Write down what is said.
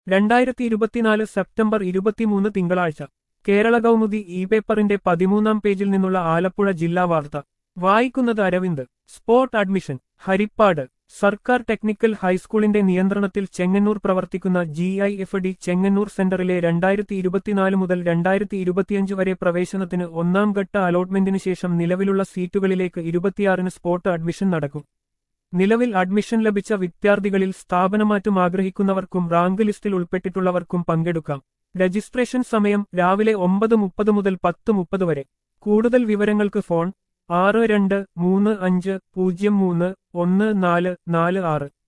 രണ്ടായിരത്തി ഇരുപത്തിനാല് സെപ്റ്റംബർ ഇരുപത്തിമൂന്ന് തിങ്കളാഴ്ച കേരള കൗമുദി ഇ പേപ്പറിന്റെ പതിമൂന്നാം പേജിൽ നിന്നുള്ള ആലപ്പുഴ ജില്ലാ വാർത്ത വായിക്കുന്നത് അരവിന്ദ് സ്പോട്ട് അഡ്മിഷൻ ഹരിപ്പാട് സർക്കാർ ടെക്നിക്കൽ ഹൈസ്കൂളിന്റെ നിയന്ത്രണത്തിൽ ചെങ്ങന്നൂർ പ്രവർത്തിക്കുന്ന G I F D Chengannur സെന്ററിലെ രണ്ടായിരത്തി ഇരുപത്തിനാല് മുതൽ രണ്ടായിരത്തി ഇരുപത്തിയഞ്ച് വരെ പ്രവേശനത്തിന് ഒന്നാം ഘട്ട അലോട്ട്മെന്റിന് ശേഷം നിലവിലുള്ള സീറ്റുകളിലേക്ക് ഇരുപത്തിയാറിന് സ്പോട്ട് അഡ്മിഷൻ നടക്കും നിലവിൽ അഡ്മിഷൻ ലഭിച്ച വിദ്യാർത്ഥികളിൽ സ്ഥാപനമാറ്റം ആഗ്രഹിക്കുന്നവർക്കും റാങ്ക് ലിസ്റ്റിൽ ഉൾപ്പെട്ടിട്ടുള്ളവർക്കും പങ്കെടുക്കാം രജിസ്ട്രേഷൻ സമയം രാവിലെ ഒമ്പത് മുപ്പത് മുതൽ പത്ത് മുപ്പത് വരെ കൂടുതൽ വിവരങ്ങൾക്ക് ഫോൺ ആറ് രണ്ട് മൂന്ന് അഞ്ച് പൂജ്യം മൂന്ന് ഒന്ന് നാല് നാല് ആറ്